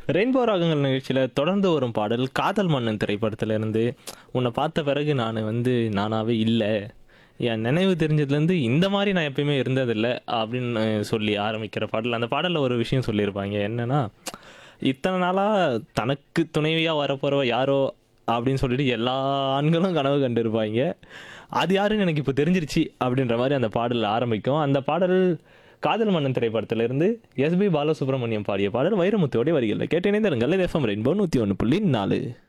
rainbow ராகங்கள் நிகழ்ச்சியில் தொடர்ந்து வரும் பாடல் காதல் மன்னன் திரைப்படத்திலிருந்து உன்னை பார்த்த பிறகு நான் வந்து நானாவே இல்லை என் நினைவு தெரிஞ்சதுலேருந்து இந்த மாதிரி நான் எப்பயுமே இருந்ததில்லை அப்படின்னு சொல்லி ஆரம்பிக்கிற பாடல் அந்த பாடலில் ஒரு விஷயம் சொல்லியிருப்பாங்க என்னன்னா இத்தனை நாளாக தனக்கு துணைவியாக வரப்போகிறவ யாரோ அப்படின்னு சொல்லிட்டு எல்லா ஆண்களும் கனவு கண்டிருப்பாங்க அது யாருன்னு எனக்கு இப்போ தெரிஞ்சிருச்சு அப்படின்ற மாதிரி அந்த பாடல் ஆரம்பிக்கும் அந்த பாடல் காதல் மன்னன் திரைப்படத்திலிருந்து எஸ்பி பாலசுப்ரமணியம் பாடிய பாடல் வைரமுத்துவோடைய வரிகளில் கேட்டு இணைந்திருங்கள் எஃப்எம் ரெயின்போ நூற்றி ஒன்று புள்ளி நாலு